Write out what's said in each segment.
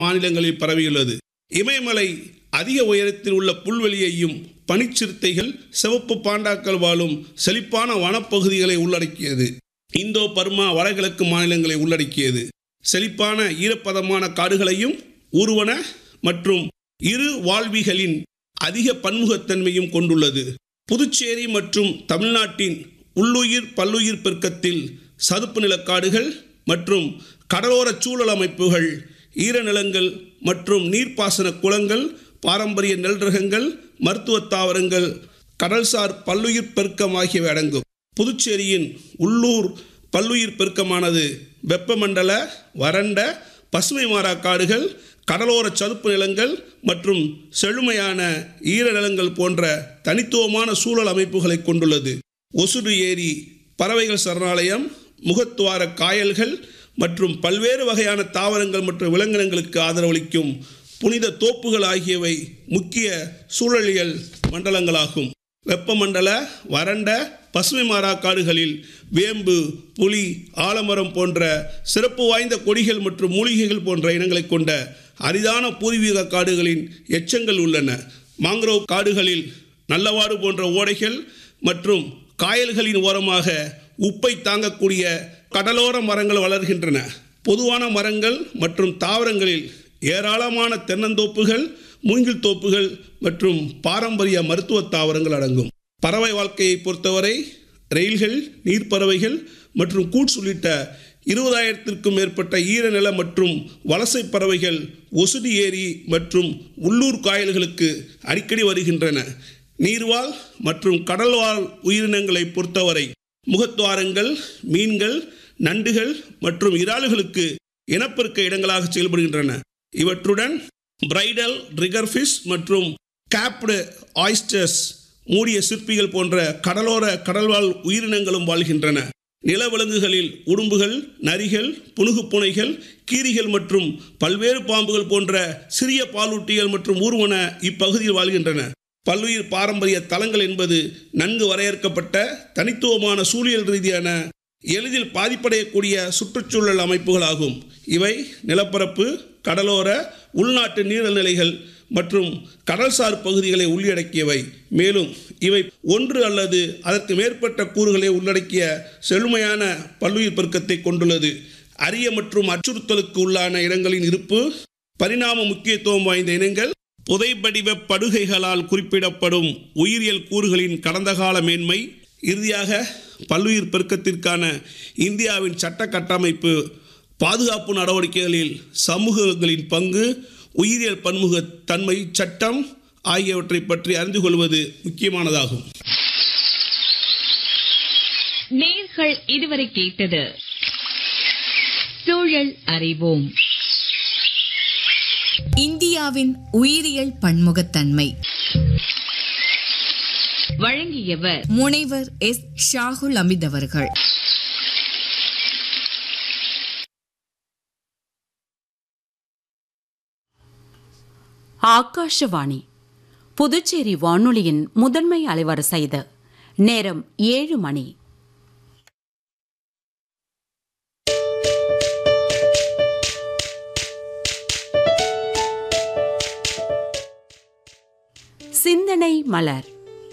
மாநிலங்களில் பரவியுள்ளது இமயமலை அதிக உயரத்தில் உள்ள புல்வெளியையும் பனிச்சிறுத்தைகள் சிவப்பு பாண்டாக்கள் வாழும் செழிப்பான வனப்பகுதிகளை உள்ளடக்கியது இந்தோ பர்மா வடகிழக்கு மாநிலங்களை உள்ளடக்கியது செழிப்பான ஈரப்பதமான காடுகளையும் ஊர்வன மற்றும் இரு வாழ்விகளின் அதிக பன்முகத்தன்மையும் கொண்டுள்ளது புதுச்சேரி மற்றும் தமிழ்நாட்டின் உள்ளுயிர் பல்லுயிர் பெருக்கத்தில் சதுப்பு நிலக்காடுகள் மற்றும் கடலோர சூழல் அமைப்புகள் ஈரநிலங்கள் மற்றும் நீர்ப்பாசன குளங்கள் பாரம்பரிய நெல் ரகங்கள் மருத்துவ தாவரங்கள் கடல்சார் பல்லுயிர் பெருக்கம் ஆகியவை அடங்கும் புதுச்சேரியின் உள்ளூர் பல்லுயிர் பெருக்கமானது வெப்பமண்டல வறண்ட பசுமை மாறா காடுகள் கடலோர சதுப்பு நிலங்கள் மற்றும் செழுமையான ஈர நிலங்கள் போன்ற தனித்துவமான சூழல் அமைப்புகளை கொண்டுள்ளது ஒசுடு ஏரி பறவைகள் சரணாலயம் முகத்துவார காயல்கள் மற்றும் பல்வேறு வகையான தாவரங்கள் மற்றும் விலங்கினங்களுக்கு ஆதரவளிக்கும் புனித தோப்புகள் ஆகியவை முக்கிய சூழலியல் மண்டலங்களாகும் வெப்பமண்டல வறண்ட பசுமை மாறா காடுகளில் வேம்பு புலி ஆலமரம் போன்ற சிறப்பு வாய்ந்த கொடிகள் மற்றும் மூலிகைகள் போன்ற இனங்களை கொண்ட அரிதான பூர்வீக காடுகளின் எச்சங்கள் உள்ளன மாங்க்ரோவ் காடுகளில் நல்லவாடு போன்ற ஓடைகள் மற்றும் காயல்களின் ஓரமாக உப்பை தாங்கக்கூடிய கடலோர மரங்கள் வளர்கின்றன பொதுவான மரங்கள் மற்றும் தாவரங்களில் ஏராளமான தென்னந்தோப்புகள் மூங்கில் தோப்புகள் மற்றும் பாரம்பரிய மருத்துவ தாவரங்கள் அடங்கும் பறவை வாழ்க்கையை பொறுத்தவரை ரயில்கள் நீர்ப்பறவைகள் மற்றும் கூட்ஸ் உள்ளிட்ட இருபதாயிரத்திற்கும் மேற்பட்ட ஈரநில மற்றும் வலசை பறவைகள் ஒசுடி ஏரி மற்றும் உள்ளூர் காயல்களுக்கு அடிக்கடி வருகின்றன நீர்வாழ் மற்றும் கடல்வாழ் உயிரினங்களை பொறுத்தவரை முகத்துவாரங்கள் மீன்கள் நண்டுகள் மற்றும் இறாலுகளுக்கு இனப்பெருக்க இடங்களாக செயல்படுகின்றன இவற்றுடன் பிரைடல் ரிகர்ஃபிஷ் மற்றும் கேப்டு ஆயிஸ்டர்ஸ் மூடிய சிற்பிகள் போன்ற கடலோர கடல்வாழ் உயிரினங்களும் வாழ்கின்றன நிலவிலங்குகளில் உடும்புகள் நரிகள் புனுகுப்பூனைகள் கீரிகள் மற்றும் பல்வேறு பாம்புகள் போன்ற சிறிய பாலூட்டிகள் மற்றும் ஊர்வன இப்பகுதியில் வாழ்கின்றன பல்லுயிர் பாரம்பரிய தலங்கள் என்பது நன்கு வரையறுக்கப்பட்ட தனித்துவமான சூழியல் ரீதியான எளிதில் பாதிப்படையக்கூடிய சுற்றுச்சூழல் அமைப்புகளாகும் இவை நிலப்பரப்பு கடலோர உள்நாட்டு நீர்நிலைகள் மற்றும் கடல்சார் பகுதிகளை உள்ளடக்கியவை மேலும் இவை ஒன்று அல்லது அதற்கு மேற்பட்ட கூறுகளை உள்ளடக்கிய செழுமையான பல்லுயிர் பெருக்கத்தை கொண்டுள்ளது அரிய மற்றும் அச்சுறுத்தலுக்கு உள்ளான இடங்களின் இருப்பு பரிணாம முக்கியத்துவம் வாய்ந்த இனங்கள் புதைபடிவ படுகைகளால் குறிப்பிடப்படும் உயிரியல் கூறுகளின் கடந்த கால மேன்மை இறுதியாக பல்லுயிர் பெருக்கத்திற்கான இந்தியாவின் சட்ட கட்டமைப்பு பாதுகாப்பு நடவடிக்கைகளில் சமூகங்களின் பங்கு உயிரியல் பன்முக தன்மை சட்டம் ஆகியவற்றை பற்றி அறிந்து கொள்வது முக்கியமானதாகும் நேர்கள் இதுவரை கேட்டது சூழல் அறிவோம் இந்தியாவின் உயிரியல் பன்முகத்தன்மை வழங்கியவர் முனைவர் எஸ் ஷாகுல் அமித் அவர்கள் ஆகாஷவாணி புதுச்சேரி வானொலியின் முதன்மை அலைவரிசை இது நேரம் ஏழு மணி சிந்தனை மலர்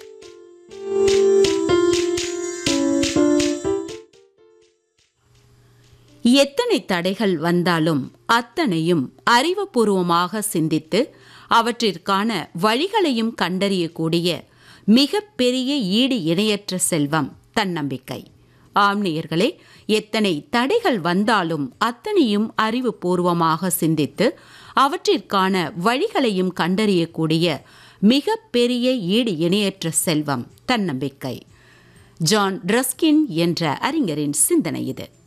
எத்தனை தடைகள் வந்தாலும் அத்தனையும் அறிவுபூர்வமாக சிந்தித்து அவற்றிற்கான வழிகளையும் கண்டறியக்கூடிய மிக பெரிய ஈடு இணையற்ற செல்வம் தன்னம்பிக்கை ஆம்னியர்களே எத்தனை தடைகள் வந்தாலும் அத்தனையும் அறிவுபூர்வமாக சிந்தித்து அவற்றிற்கான வழிகளையும் கண்டறியக்கூடிய மிக பெரிய ஈடு இணையற்ற செல்வம் தன்னம்பிக்கை ஜான் ரஸ்கின் என்ற அறிஞரின் சிந்தனை இது